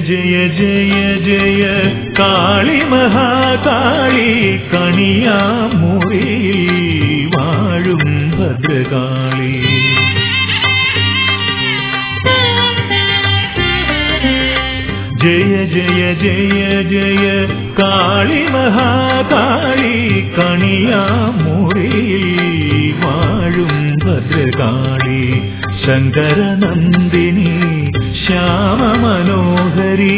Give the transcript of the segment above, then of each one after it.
ജയ ജയ ജയ കാളി മഹാകാളി കണിയാമുറിയിൽ വാഴും ഭദ്രകാളി ജയ ജയ ജയ ജയ കാളി മഹാകാളി കണിയാമുറിയിൽ വാഴും ഭദ്രകാളി ശങ്കരനന്ദിനി ശ്യാമമനോഹരി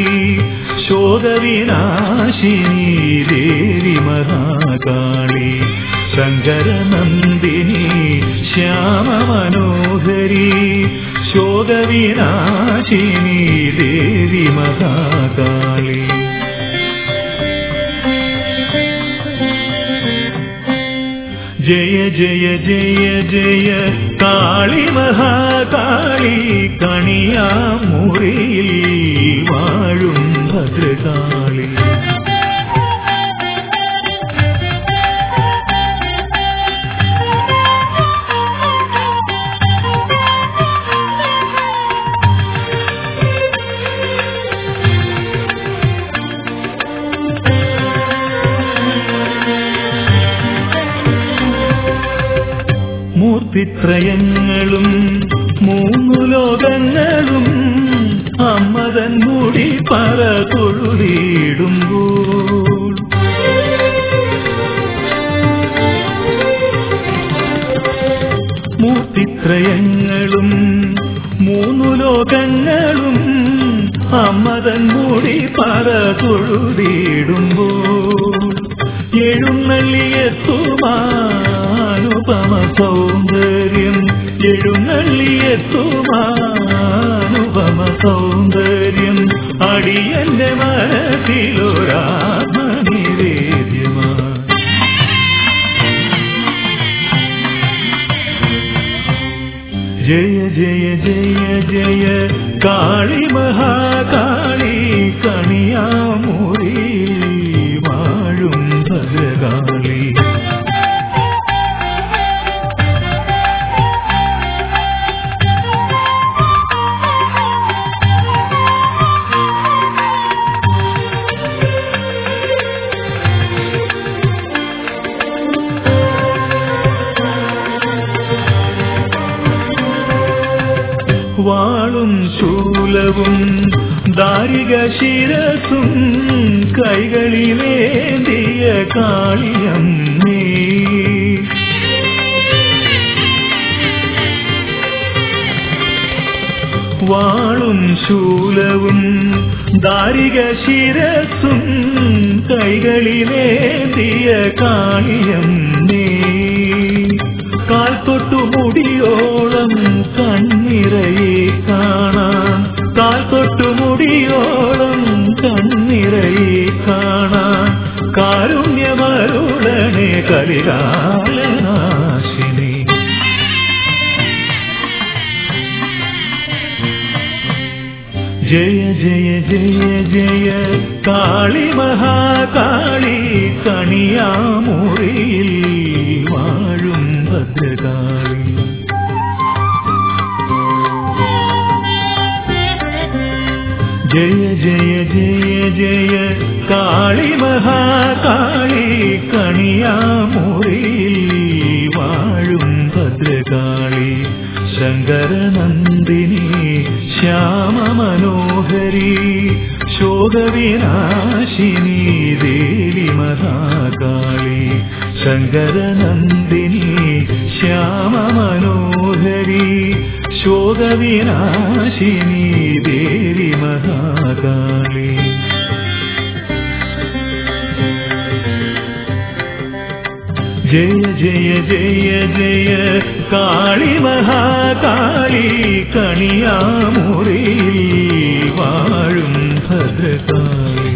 ശോകവിനാശിനി ദേവി മഹാകാളി ശങ്കരനന്ദിനി ശ്യാമമനോഹരി ശോകവിനാശിനി ദേവി മഹാകാളി ജയ ജയ ജയ ജയ കാളി മഹാകാളി കണിയാമുറിയിൽ വാഴും ഭദ്രകാളി മൂർത്തിത്രയങ്ങളും മൂന്നു ലോകങ്ങളും അമ്മതൻ മുടി പറ തൊഴുതിടുമ്പോൾ മൂർത്തിത്രയങ്ങളും മൂന്നു ലോകങ്ങളും അമ്മതൻ മുടി പറ തൊഴുതിടുമ്പോൾ എഴുന്നള്ളിയെത്തുമാനുപമ സൗന്ദര്യം എഴുന്നള്ളിയെത്തുമാനുപമ സൗന്ദര്യം അടിയന്റെ മനസ്സിലൊരാത്മനിവേദ്യമാ ജയ ജയ ജയ ജയ കാളി മഹാകാളി കണിയാമുറി വാഴും ഭദ്രകാളി വാളും ശൂലവും ദാരിക ശിരസും കൈകളിലേന്തിയ കാളിയമ്മേ വാളും ശൂലവും ദാരിക ശിരസും കൈകളിലേന്തിയ കാളിയമ്മേ കാൽ തൊട്ടു മുടിയോളം കണ്ണിറയെ കാണാൻ കാൽ തൊട്ടു മുടിയോളം കണ്ണിറയെ കാണാൻ കാരുണ്യമരുളനെ കലികാലനാശിനി ജയ ജയ ജയ ജയ കാളി മഹാകാളി കണിയാമുറിയിൽ വാഴും ഭദ്രകാളി ജയ ജയ ജയ ജയ കാളി മഹാകാളി കണിയാമുറിയിൽ വാഴും ഭദ്രകാളി ശങ്കരനന്ദിനി ശ്യാമമനോഹരി ശോകവിനാശിനി ദേവി മഹാകാളി ശങ്കരനന്ദിനി ശ്യാമമനോഹരി ശോകവിനാശിനി ദേവി മഹാകാളി ജയ ജയ ജയ ജയ കാളി മഹാകാളി കണിയാമുറിയിൽ വാഴും ഭദ്രകാളി